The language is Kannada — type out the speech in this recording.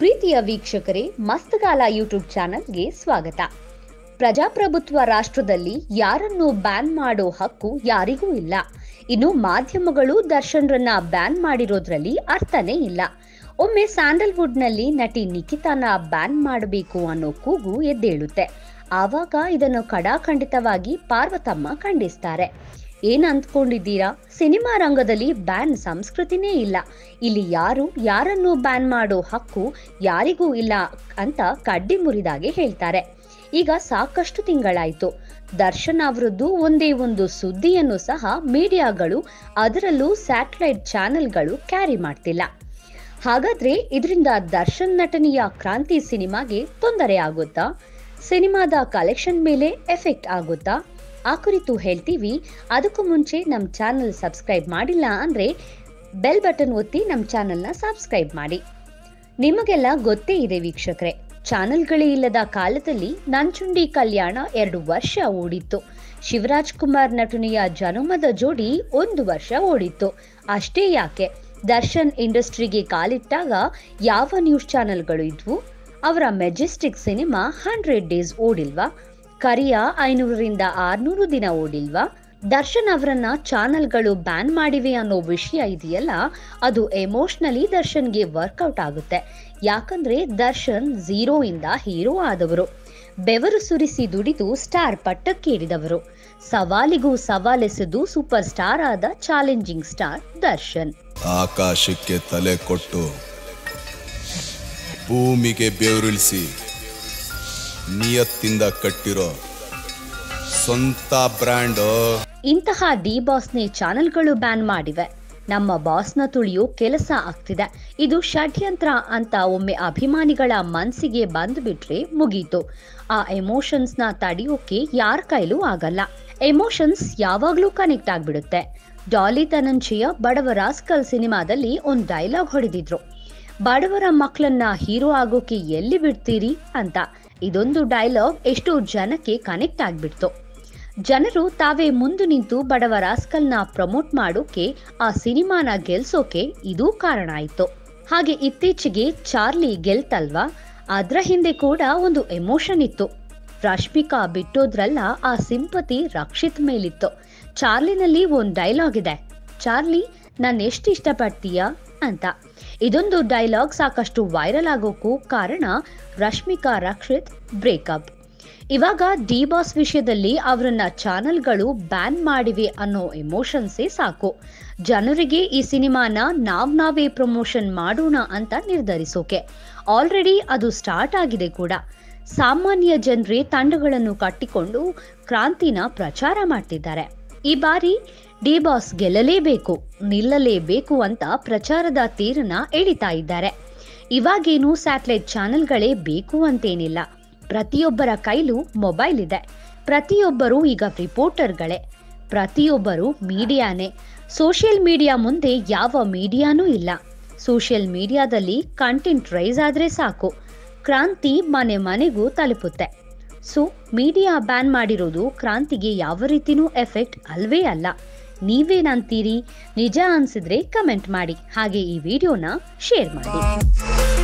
ಪ್ರೀತಿಯ ವೀಕ್ಷಕರೇ ಮಸ್ತಗಾಲ ಯೂಟ್ಯೂಬ್ ಚಾನೆಲ್ಗೆ ಸ್ವಾಗತ ಪ್ರಜಾಪ್ರಭುತ್ವ ರಾಷ್ಟ್ರದಲ್ಲಿ ಯಾರನ್ನು ಬ್ಯಾನ್ ಮಾಡೋ ಹಕ್ಕು ಯಾರಿಗೂ ಇಲ್ಲ ಇನ್ನು ಮಾಧ್ಯಮಗಳು ದರ್ಶನ್ರನ್ನ ಬ್ಯಾನ್ ಮಾಡಿರೋದ್ರಲ್ಲಿ ಅರ್ಥನೇ ಇಲ್ಲ ಒಮ್ಮೆ ಸ್ಯಾಂಡಲ್ವುಡ್ನಲ್ಲಿ ನಟಿ ನಿಖಿತಾನ ಬ್ಯಾನ್ ಮಾಡಬೇಕು ಅನ್ನೋ ಕೂಗು ಎದ್ದೇಳುತ್ತೆ ಆವಾಗ ಇದನ್ನು ಕಡಾಖಂಡಿತವಾಗಿ ಪಾರ್ವತಮ್ಮ ಖಂಡಿಸ್ತಾರೆ ಏನ್ ಅಂದ್ಕೊಂಡಿದ್ದೀರಾ ಸಿನಿಮಾ ರಂಗದಲ್ಲಿ ಬ್ಯಾನ್ ಸಂಸ್ಕೃತಿನೇ ಇಲ್ಲ ಇಲ್ಲಿ ಯಾರು ಯಾರನ್ನು ಬ್ಯಾನ್ ಮಾಡೋ ಹಕ್ಕು ಯಾರಿಗೂ ಇಲ್ಲ ಅಂತ ಕಡ್ಡಿ ಮುರಿದಾಗೆ ಹೇಳ್ತಾರೆ ಈಗ ಸಾಕಷ್ಟು ತಿಂಗಳಾಯ್ತು ದರ್ಶನ್ ಅವರದ್ದು ಒಂದೇ ಒಂದು ಸುದ್ದಿಯನ್ನು ಸಹ ಮೀಡಿಯಾಗಳು ಅದರಲ್ಲೂ ಸ್ಯಾಟಲೈಟ್ ಚಾನೆಲ್ಗಳು ಕ್ಯಾರಿ ಮಾಡ್ತಿಲ್ಲ ಹಾಗಾದ್ರೆ ಇದರಿಂದ ದರ್ಶನ್ ನಟನೆಯ ಕ್ರಾಂತಿ ಸಿನಿಮಾಗೆ ತೊಂದರೆ ಆಗುತ್ತಾ ಸಿನಿಮಾದ ಕಲೆಕ್ಷನ್ ಮೇಲೆ ಎಫೆಕ್ಟ್ ಆಗುತ್ತಾ ಆ ಕುರಿತು ಹೇಳ್ತೀವಿ ಅದಕ್ಕೂ ಮುಂಚೆ ನಮ್ಮ ಚಾನಲ್ ಸಬ್ಸ್ಕ್ರೈಬ್ ಮಾಡಿಲ್ಲ ಅಂದ್ರೆ ಬೆಲ್ ಬಟನ್ ಒತ್ತಿ ನಮ್ಮ ಚಾನಲ್ನ ಸಬ್ಸ್ಕ್ರೈಬ್ ಮಾಡಿ ನಿಮಗೆಲ್ಲ ಗೊತ್ತೇ ಇದೆ ವೀಕ್ಷಕರೇ ಚಾನೆಲ್ಗಳೇ ಇಲ್ಲದ ಕಾಲದಲ್ಲಿ ನಂಚುಂಡಿ ಕಲ್ಯಾಣ ಎರಡು ವರ್ಷ ಓಡಿತ್ತು ಶಿವರಾಜ್ ಕುಮಾರ್ ನಟನೆಯ ಜನುಮದ ಜೋಡಿ ಒಂದು ವರ್ಷ ಓಡಿತ್ತು ಅಷ್ಟೇ ಯಾಕೆ ದರ್ಶನ್ ಇಂಡಸ್ಟ್ರಿಗೆ ಕಾಲಿಟ್ಟಾಗ ಯಾವ ನ್ಯೂಸ್ ಚಾನೆಲ್ಗಳು ಇದ್ವು ಅವರ ಮೆಜೆಸ್ಟಿಕ್ ಸಿನಿಮಾ ಹಂಡ್ರೆಡ್ ಡೇಸ್ ಓಡಿಲ್ವಾ ಕರಿಯ ಐನೂರರಿಂದ ಆರ್ನೂರು ದಿನ ಓಡಿಲ್ವಾ ದರ್ಶನ್ ಅವರನ್ನ ಚಾನೆಲ್ಗಳು ಬ್ಯಾನ್ ಮಾಡಿವೆ ಅನ್ನೋ ವಿಷಯ ಇದೆಯಲ್ಲ ಅದು ಎಮೋಷನಲಿ ದರ್ಶನ್ಗೆ ವರ್ಕೌಟ್ ಆಗುತ್ತೆ ಯಾಕಂದ್ರೆ ದರ್ಶನ್ ಝೀರೋ ಇಂದ ಹೀರೋ ಆದವರು ಬೆವರು ಸುರಿಸಿ ದುಡಿದು ಸ್ಟಾರ್ ಪಟ್ಟಕ್ಕೇರಿದವರು ಸವಾಲಿಗೂ ಸವಾಲೆಸೆದು ಸೂಪರ್ ಸ್ಟಾರ್ ಆದ ಚಾಲೆಂಜಿಂಗ್ ಸ್ಟಾರ್ ದರ್ಶನ್ ಆಕಾಶಕ್ಕೆ ತಲೆ ಕೊಟ್ಟು ಭೂಮಿಗೆ ಬೆವರಿಳಿಸಿ ನಿಯತ್ತಿಂದ ಕಟ್ಟಿರೋ ಸ್ವಂತ ಬ್ರ್ಯಾಂಡ್ ಇಂತಹ ಡಿ ಬಾಸ್ನೇ ಚಾನೆಲ್ಗಳು ಬ್ಯಾನ್ ಮಾಡಿವೆ ನಮ್ಮ ಬಾಸ್ನ ತುಳಿಯೋ ಕೆಲಸ ಆಗ್ತಿದೆ ಇದು ಷಡ್ಯಂತ್ರ ಅಂತ ಒಮ್ಮೆ ಅಭಿಮಾನಿಗಳ ಮನ್ಸಿಗೆ ಬಂದ್ಬಿಟ್ರೆ ಮುಗೀತು ಆ ಎಮೋಷನ್ಸ್ನ ತಡೆಯೋಕೆ ಯಾರ ಕೈಲೂ ಆಗಲ್ಲ ಎಮೋಷನ್ಸ್ ಯಾವಾಗ್ಲೂ ಕನೆಕ್ಟ್ ಆಗ್ಬಿಡುತ್ತೆ ಡಾಲಿ ಧನಂಜಯ ಬಡವರ ಸ್ಕಲ್ ಸಿನಿಮಾದಲ್ಲಿ ಒಂದ್ ಡೈಲಾಗ್ ಹೊಡೆದಿದ್ರು ಬಡವರ ಮಕ್ಕಳನ್ನ ಹೀರೋ ಆಗೋಕೆ ಎಲ್ಲಿ ಬಿಡ್ತೀರಿ ಅಂತ ಇದೊಂದು ಡೈಲಾಗ್ ಎಷ್ಟೋ ಜನಕ್ಕೆ ಕನೆಕ್ಟ್ ಆಗ್ಬಿಡ್ತು ಜನರು ತಾವೇ ಮುಂದೆ ನಿಂತು ಬಡವರ ಸ್ಕಲ್ನ ಪ್ರಮೋಟ್ ಮಾಡೋಕೆ ಆ ಸಿನಿಮಾನ ಗೆಲ್ಸೋಕೆ ಇದೂ ಕಾರಣ ಆಯ್ತು ಹಾಗೆ ಇತ್ತೀಚೆಗೆ ಚಾರ್ಲಿ ಗೆಲ್ತಲ್ವಾ ಅದ್ರ ಹಿಂದೆ ಕೂಡ ಒಂದು ಎಮೋಷನ್ ಇತ್ತು ರಶ್ಮಿಕಾ ಬಿಟ್ಟೋದ್ರಲ್ಲ ಆ ಸಿಂಪತಿ ರಕ್ಷಿತ್ ಮೇಲಿತ್ತು ಚಾರ್ಲಿನಲ್ಲಿ ಒಂದ್ ಡೈಲಾಗ್ ಇದೆ ಚಾರ್ಲಿ ನಾನು ಎಷ್ಟು ಇಷ್ಟಪಡ್ತೀಯಾ ಅಂತ ಇದೊಂದು ಡೈಲಾಗ್ ಸಾಕಷ್ಟು ವೈರಲ್ ಆಗೋಕ್ಕೂ ಕಾರಣ ರಶ್ಮಿಕಾ ರಕ್ಷಿತ್ ಬ್ರೇಕಪ್ ಇವಾಗ ಡಿ ಬಾಸ್ ವಿಷಯದಲ್ಲಿ ಅವರನ್ನ ಚಾನೆಲ್ಗಳು ಬ್ಯಾನ್ ಮಾಡಿವೆ ಅನ್ನೋ ಎಮೋಷನ್ಸೇ ಸಾಕು ಜನರಿಗೆ ಈ ಸಿನಿಮಾನ ನಾವ್ ನಾವೇ ಪ್ರಮೋಷನ್ ಮಾಡೋಣ ಅಂತ ನಿರ್ಧರಿಸೋಕೆ ಆಲ್ರೆಡಿ ಅದು ಸ್ಟಾರ್ಟ್ ಆಗಿದೆ ಕೂಡ ಸಾಮಾನ್ಯ ಜನರೇ ತಂಡಗಳನ್ನು ಕಟ್ಟಿಕೊಂಡು ಕ್ರಾಂತಿನ ಪ್ರಚಾರ ಮಾಡ್ತಿದ್ದಾರೆ ಈ ಬಾರಿ ಡಿ ಬಾಸ್ ಗೆಲ್ಲಲೇಬೇಕು ನಿಲ್ಲಲೇಬೇಕು ಅಂತ ಪ್ರಚಾರದ ತೀರನ ಎಳಿತಾ ಇದ್ದಾರೆ ಇವಾಗೇನು ಸ್ಯಾಟಲೈಟ್ ಚಾನೆಲ್ಗಳೇ ಬೇಕು ಅಂತೇನಿಲ್ಲ ಪ್ರತಿಯೊಬ್ಬರ ಕೈಲೂ ಮೊಬೈಲ್ ಇದೆ ಪ್ರತಿಯೊಬ್ಬರು ಈಗ ರಿಪೋರ್ಟರ್ಗಳೇ ಪ್ರತಿಯೊಬ್ಬರು ಮೀಡಿಯಾನೇ ಸೋಷಿಯಲ್ ಮೀಡಿಯಾ ಮುಂದೆ ಯಾವ ಮೀಡಿಯಾನೂ ಇಲ್ಲ ಸೋಷಿಯಲ್ ಮೀಡಿಯಾದಲ್ಲಿ ಕಂಟೆಂಟ್ ರೈಸ್ ಆದ್ರೆ ಸಾಕು ಕ್ರಾಂತಿ ಮನೆ ಮನೆಗೂ ತಲುಪುತ್ತೆ ಸೊ ಮೀಡಿಯಾ ಬ್ಯಾನ್ ಮಾಡಿರೋದು ಕ್ರಾಂತಿಗೆ ಯಾವ ರೀತಿನೂ ಎಫೆಕ್ಟ್ ಅಲ್ವೇ ಅಲ್ಲ ನೀವೇನಂತೀರಿ ನಿಜ ಅನ್ಸಿದ್ರೆ ಕಮೆಂಟ್ ಮಾಡಿ ಹಾಗೆ ಈ ವಿಡಿಯೋನ ಶೇರ್ ಮಾಡಿ